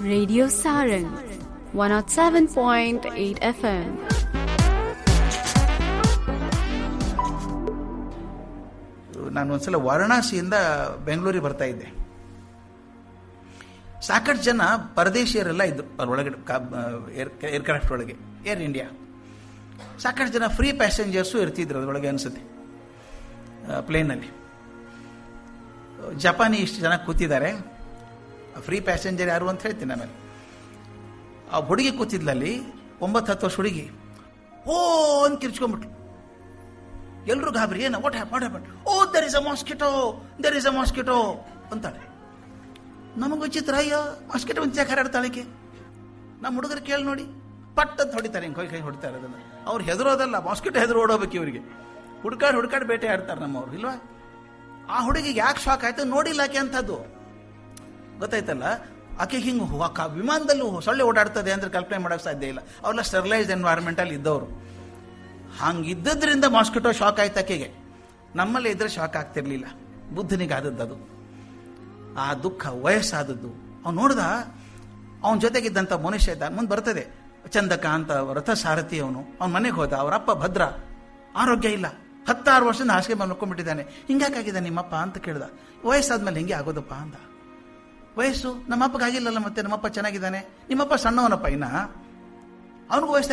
Radio Saran 107.8 FM. ನಾನು ಒಂದ್ಸಲ ವಾರಣಾಸಿಯಿಂದ ಬೆಂಗಳೂರಿಗೆ ಬರ್ತಾ ಇದ್ದೆ ಸಾಕಷ್ಟು ಜನ ಪರದೇಶಿಯರೆಲ್ಲ ಇದ್ರು ಅದರೊಳಗಡೆ ಏರ್ ಏರ್ಕ್ರಾಫ್ಟ್ ಒಳಗೆ ಏರ್ ಇಂಡಿಯಾ ಸಾಕಷ್ಟು ಜನ ಫ್ರೀ ಪ್ಯಾಸೆಂಜರ್ಸು ಇರ್ತಿದ್ರು ಅದರೊಳಗೆ ಅನಿಸುತ್ತೆ ಪ್ಲೇನಲ್ಲಿ ಜಪಾನಿ ಇಷ್ಟು ಜನ ಕೂತಿದ್ದಾರೆ ಫ್ರೀ ಪ್ಯಾಸೆಂಜರ್ ಯಾರು ಅಂತ ಹೇಳ್ತೀನಿ ಆಮೇಲೆ ಆ ಹುಡುಗಿ ಕೂತಿದ್ಲಲ್ಲಿ ಒಂಬತ್ತು ಹತ್ತು ವರ್ಷ ಹುಡುಗಿ ಓ ಅಂತ ಕಿರ್ಚ್ಕೊಂಡ್ಬಿಟ್ಲು ಎಲ್ಲರೂ ಗಾಬರಿ ಏನು what hap what happen oh there is a mosquito there is a mosquito ಅಂತಾಳೆ ನಮಗೆ ವಿಚಿತ್ರ ಅಯ್ಯೋ ಮಾಸ್ಕಿಟೋ ಅಂತ ಯಾಕೆ ಹರಡ್ತಾಳಿಕೆ ನಮ್ಮ ಹುಡುಗರು ಕೇಳಿ ನೋಡಿ ಪಟ್ ಅಂತ ಹೊಡಿತಾರೆ ಹಿಂಗೆ ಕೈ ಕೈ ಹೊಡಿತಾರೆ ಅದನ್ನು ಅವ್ರು ಹೆದರೋದಲ್ಲ ಮಾಸ್ಕಿಟೋ ಹೆದರು ಓಡೋಬೇಕು ಇವರಿಗೆ ಹುಡ್ಕಾಡ್ ಹುಡ್ಕಾಡ್ ಬೇಟೆ ಆಡ್ತಾರೆ ನಮ್ಮವ್ರು ಇಲ್ವಾ ಆ ಹುಡುಗಿಗೆ ಯಾಕೆ ಶಾಕ್ ಆಯ್ತು ನೋಡಿಲ್ಲ ಆಕೆ ಅಂಥದ್ದು ಗೊತ್ತಾಯ್ತಲ್ಲ ಆಕೆ ಹಿಂಗೆ ವಿಮಾನದಲ್ಲೂ ಸೊಳ್ಳೆ ಓಡಾಡ್ತದೆ ಅಂದ್ರೆ ಕಲ್ಪನೆ ಮಾಡೋಕೆ ಸಾಧ್ಯ ಇಲ್ಲ ಅವೆಲ್ಲ ಸ್ಟೆರಿಲೈಸ್ಡ್ ಎನ್ವೈರ್ಮೆಂಟಲ್ಲಿ ಇದ್ದವರು ಹಂಗಿದ್ದದ್ರಿಂದ ಮಾಸ್ಕಿಟೋ ಶಾಕ್ ಆಯ್ತು ಆಕೆಗೆ ನಮ್ಮಲ್ಲಿ ಇದ್ರೆ ಶಾಕ್ ಆಗ್ತಿರ್ಲಿಲ್ಲ ಬುದ್ಧನಿಗೆ ಆದದ್ದು ಅದು ಆ ದುಃಖ ವಯಸ್ಸಾದದ್ದು ಅವ್ನು ನೋಡ್ದ ಅವನ ಜೊತೆಗಿದ್ದಂಥ ಮನುಷ್ಯ ಇದ್ದ ಮುಂದೆ ಬರ್ತದೆ ಚಂದಕ ಅಂತ ರಥ ಸಾರಥಿ ಅವನು ಅವನ ಮನೆಗೆ ಹೋದ ಅವರಪ್ಪ ಭದ್ರ ಆರೋಗ್ಯ ಇಲ್ಲ ಹತ್ತಾರು ವರ್ಷದಿಂದ ಹಾಸಿಗೆ ಮೇಲೆ ಮಲ್ಕೊಂಡ್ಬಿಟ್ಟಿದ್ದಾನೆ ಹಿಂಗ್ಯಾಕಾಗಿದೆ ನಿಮ್ಮಪ್ಪ ಅಂತ ಕೇಳ್ದ ವಯಸ್ಸಾದ್ಮೇಲೆ ಹಿಂಗೆ ಆಗೋದಪ್ಪ ಅಂದ ವಯಸ್ಸು ನಮ್ಮಪ್ಪಗಾಗಿಲ್ಲಲ್ಲ ಮತ್ತೆ ನಮ್ಮಪ್ಪ ಚೆನ್ನಾಗಿದ್ದಾನೆ ನಿಮ್ಮಪ್ಪ ಸಣ್ಣವನಪ್ಪ ಇನ್ನ ಅವನಿಗೂ ವಯಸ್ಸು